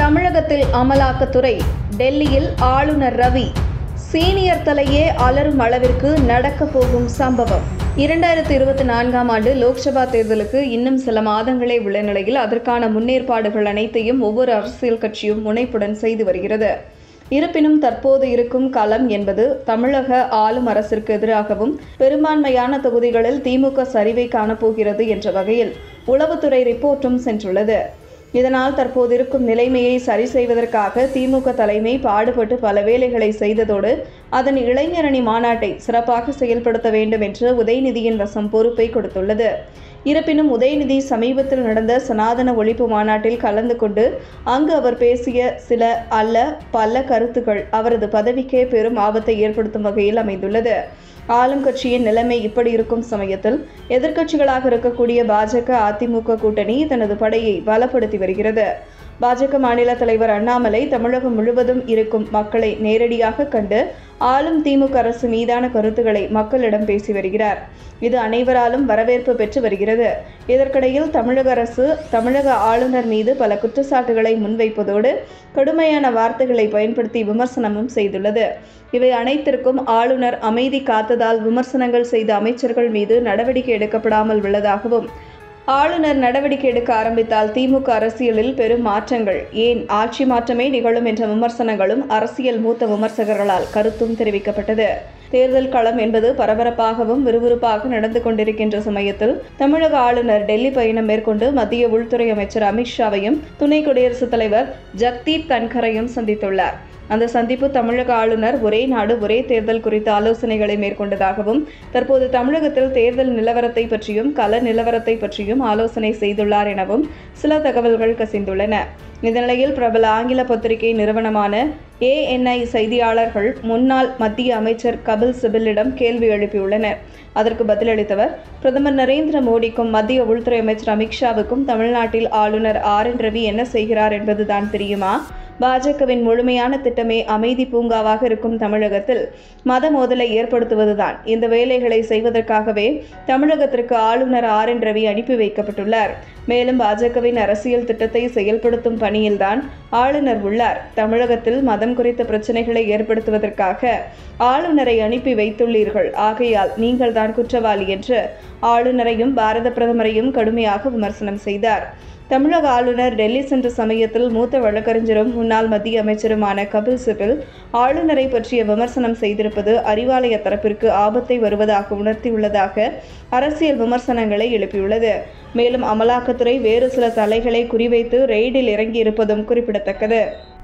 தமிழகத்தில் அமலாக்கத்துறை டெல்லியில் ஆளுநர் ரவி சீனியர் தலையே அலரும் அளவிற்கு நடக்கப் போகும் சம்பவம் இரண்டாயிரத்தி இருபத்தி நான்காம் ஆண்டு லோக்சபா தேர்தலுக்கு இன்னும் சில மாதங்களே உள்ள நிலையில் அதற்கான முன்னேற்பாடுகள் அனைத்தையும் ஒவ்வொரு அரசியல் கட்சியும் முனைப்புடன் செய்து வருகிறது இருப்பினும் தற்போது இருக்கும் களம் என்பது தமிழக ஆளும் அரசிற்கு எதிராகவும் பெரும்பான்மையான தொகுதிகளில் திமுக சரிவை காணப்போகிறது என்ற வகையில் உளவுத்துறை ரிப்போர்ட்டும் சென்றுள்ளது இதனால் தற்போது இருக்கும் நிலைமையை சரி செய்வதற்காக திமுக தலைமை பாடுபட்டு பல வேலைகளை செய்ததோடு அதன் இளைஞரணி மாநாட்டை சிறப்பாக செயல்படுத்த வேண்டும் என்று உதயநிதியின் வசம் பொறுப்பை கொடுத்துள்ளது இருப்பினும் உதயநிதி சமீபத்தில் நடந்த சனாதன ஒழிப்பு மாநாட்டில் கலந்து கொண்டு அங்கு அவர் பேசிய சில அல்ல பல கருத்துக்கள் அவரது பதவிக்கே பெரும் ஆபத்தை ஏற்படுத்தும் வகையில் அமைந்துள்ளது ஆளும் கட்சியின் நிலைமை இப்படி இருக்கும் சமயத்தில் எதிர்க்கட்சிகளாக இருக்கக்கூடிய பாஜக அதிமுக கூட்டணி தனது படையை பலப்படுத்தி வருகிறது பாஜக மாநில தலைவர் அண்ணாமலை தமிழகம் முழுவதும் இருக்கும் மக்களை நேரடியாக கண்டு ஆளும் திமுக அரசு மீதான கருத்துக்களை மக்களிடம் பேசி வருகிறார் இது அனைவராலும் வரவேற்பு பெற்று வருகிறது இதற்கிடையில் தமிழக அரசு தமிழக ஆளுநர் மீது பல குற்றச்சாட்டுகளை முன்வைப்பதோடு கடுமையான வார்த்தைகளை பயன்படுத்தி விமர்சனமும் செய்துள்ளது இவை அனைத்திற்கும் ஆளுநர் அமைதி காத்ததால் விமர்சனங்கள் செய்த அமைச்சர்கள் மீது நடவடிக்கை எடுக்கப்படாமல் உள்ளதாகவும் ஆளுநர் நடவடிக்கை எடுக்க ஆரம்பித்தால் திமுக அரசியலில் பெரும் மாற்றங்கள் ஏன் ஆட்சி மாற்றமே நிகழும் என்ற விமர்சனங்களும் அரசியல் மூத்த விமர்சகர்களால் கருத்தும் தெரிவிக்கப்பட்டது தேர்தல் களம் என்பது பரபரப்பாகவும் விறுவிறுப்பாக நடந்து கொண்டிருக்கின்ற சமயத்தில் தமிழக ஆளுநர் டெல்லி பயணம் மேற்கொண்டு மத்திய உள்துறை அமைச்சர் அமித்ஷாவையும் துணை குடியரசுத் தலைவர் ஜக்தீப் தன்கரையும் சந்தித்துள்ளார் அந்த சந்திப்பு தமிழக ஆளுநர் ஒரே நாடு ஒரே தேர்தல் குறித்த ஆலோசனைகளை மேற்கொண்டதாகவும் தற்போது தமிழகத்தில் தேர்தல் நிலவரத்தை பற்றியும் கள நிலவரத்தை பற்றியும் ஆலோசனை செய்துள்ளார் எனவும் சில தகவல்கள் கசிந்துள்ளன இந்த நிலையில் பிரபல ஆங்கில பத்திரிகை நிறுவனமான ஏஎன்ஐ செய்தியாளர்கள் முன்னாள் மத்திய அமைச்சர் கபில் சிபிலிடம் கேள்வி எழுப்பியுள்ளனர் அதற்கு பதிலளித்தவர் பிரதமர் நரேந்திர மோடிக்கும் மத்திய உள்துறை அமைச்சர் அமித்ஷாவுக்கும் தமிழ்நாட்டில் ஆளுநர் ஆர் என் ரவி என்ன செய்கிறார் என்பதுதான் தெரியுமா பாஜகவின் முழுமையான திட்டமே அமைதி பூங்காவாக இருக்கும் தமிழகத்தில் மத மோதலை ஏற்படுத்துவதுதான் இந்த வேலைகளை செய்வதற்காகவே தமிழகத்திற்கு ஆளுநர் ஆர் என் ரவி அனுப்பி வைக்கப்பட்டுள்ளார் மேலும் பாஜகவின் அரசியல் திட்டத்தை செயல்படுத்தும் பணியில்தான் ஆளுநர் உள்ளார் தமிழகத்தில் மதம் குறித்த பிரச்சனைகளை ஏற்படுத்துவதற்காக ஆளுநரை அனுப்பி வைத்துள்ளீர்கள் ஆகையால் நீங்கள்தான் குற்றவாளி என்று ஆளுநரையும் பாரத பிரதமரையும் கடுமையாக விமர்சனம் செய்தார் தமிழக ஆளுநர் டெல்லி சென்ற சமயத்தில் மூத்த வழக்கறிஞரும் முன்னாள் மத்திய அமைச்சருமான கபில் சிபில் ஆளுநரை பற்றிய விமர்சனம் செய்திருப்பது அறிவாலய தரப்பிற்கு ஆபத்தை வருவதாக உணர்த்தியுள்ளதாக அரசியல் விமர்சனங்களை எழுப்பியுள்ளது மேலும் அமலாக்கத்துறை வேறு சில தலைகளை குறிவைத்து ரெய்டில் இறங்கியிருப்பதும் குறிப்பிடத்தக்கது